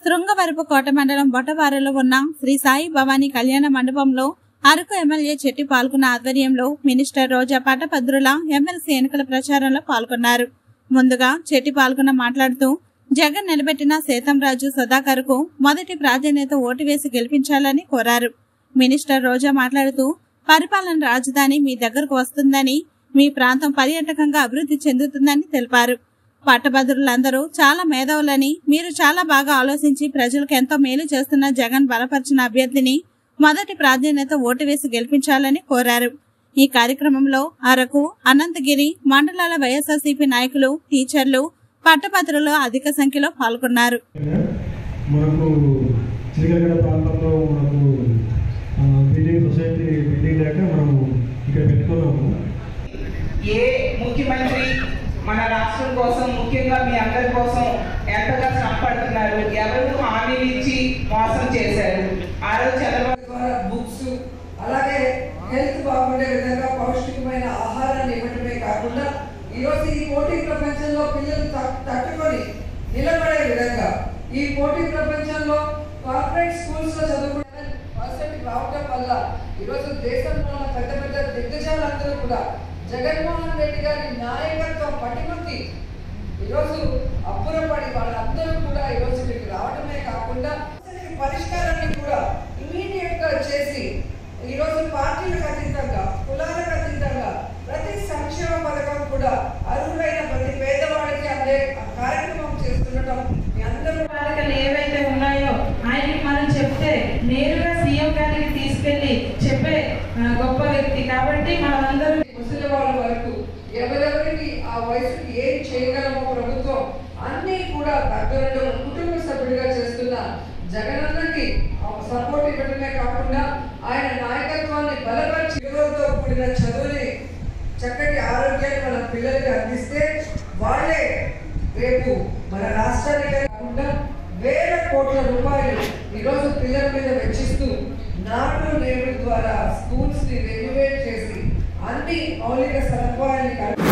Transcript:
శృంగవరపు కోట మండలం బొట్టబారలో ఉన్న శ్రీ సాయి భవానీ కళ్యాణ మండపంలో అరకు ఎమ్మెల్యే చెట్టి పాల్గొన్న ఆధ్వర్యంలో మినిస్టర్ రోజా పట్టభద్రుల ఎమ్మెల్సీ ఎన్నికల ప్రచారంలో పాల్గొన్నారు ముందుగా చెట్టి పాల్గొన్న మాట్లాడుతూ జగన్ నిలబెట్టిన సీతంరాజు సుధాకర్ కు మొదటి ప్రాధాన్యత ఓటు వేసి గెలిపించాలని కోరారు మినిస్టర్ రోజా మాట్లాడుతూ పరిపాలన రాజధాని మీ దగ్గరకు వస్తుందని మీ ప్రాంతం పర్యాటకంగా అభివృద్ధి చెందుతుందని తెలిపారు పట్టభద్రులందరూ చాలా మేధావులని మీరు చాలా బాగా ఆలోచించి ప్రజలకు ఎంతో మేలు చేస్తున్న జగన్ బలపరిచిన అభ్యర్థిని మొదటి ప్రాధాన్యత ఓటు వేసి గెలిపించాలని కోరారు ఈ కార్యక్రమంలో అరకు అనంతగిరి మండలాల వైఎస్ఆర్సీపీ నాయకులు టీచర్లు పట్టభద్రులు అధిక సంఖ్యలో పాల్గొన్నారు మనకు చిలకగడ ప్రాంతంలో మనకు ఆ, బిల్డింగ్ సొసైటీ బిల్డింగ్ లేక మనం ఇక్కడ పెట్టుకున్నాము ఏ ముఖ్యమంత్రి మన రాష్ట్రం కోసం ముఖ్యంగా మీ అందరి కోసం ఎంతగా శ్రమపడుతున్నారు ఎవరు హామీలు ఇచ్చి మోసం చేశారు ఆ రోజు చంద్రబాబు ద్వారా బుక్స్ అలాగే హెల్త్ బాగుండే విధంగా పౌష్టికమైన ఆహారాన్ని ఇవ్వడమే కాకుండా ఈరోజు ఈ పోటీ ప్రపంచంలో పిల్లలు తట్- తట్టుకొని నిలబడే విధంగా ఈ పోటీ ప్రపంచంలో కార్పొరేట్ స్కూల్స్ లో చదువుకునే పర్సెంట్ రావడం వల్ల ఈరోజు దేశంలో ఉన్న పెద్ద పెద్ద దిగ్గజాలందరూ కూడా జగన్మోహన్ రెడ్డి గారి నాయకత్వం పటిమతి ఈరోజు అబ్బురపడి వాళ్ళందరూ కూడా ఈరోజు ఇక్కడికి రావడమే కాకుండా అసలు పరిష్కారాన్ని కూడా ఇమీడియట్ గా చేసి ఈరోజు పార్టీలకు అతీతంగా కులాలకు అతీతంగా ప్రతి సంక్షేమ పథకం కూడా అర్హులైన ప్రతి పేదవాడికి అందే కార్యక్రమం చేస్తుండటం మీ అందరూ పథకాలు ఏవైతే ఉన్నాయో ఆయనకి మనం చెప్తే నేరుగా సీఎం గారికి తీసుకెళ్లి చెప్పే ఆ, గొప్ప వ్యక్తి కాబట్టి మనమందరం ముసలి వాళ్ళ వరకు ఎవరెవరికి ఆ వయసుకి ఏం చేయగలమో ప్రభుత్వం అన్నీ కూడా దగ్గరలో కుటుంబ సభ్యుడిగా చేస్తున్న జగనన్నకి సపోర్ట్ ఇవ్వడమే కాకుండా ఆయన నాయకత్వాన్ని బలపరిచి విలువలతో కూడిన చదువుని చక్కటి ఆరోగ్యాన్ని మన పిల్లలకి అందిస్తే వాళ్ళే రేపు మన రాష్ట్రానికే కాకుండా వేల కోట్ల రూపాయలు ఈరోజు పిల్లల మీద వెచ్చిస్తూ నాటు నేడు ద్వారా స్కూల్స్ ని రెన్యువేట్ చేసి అన్ని మౌలిక సదుపాయాన్ని కల్పి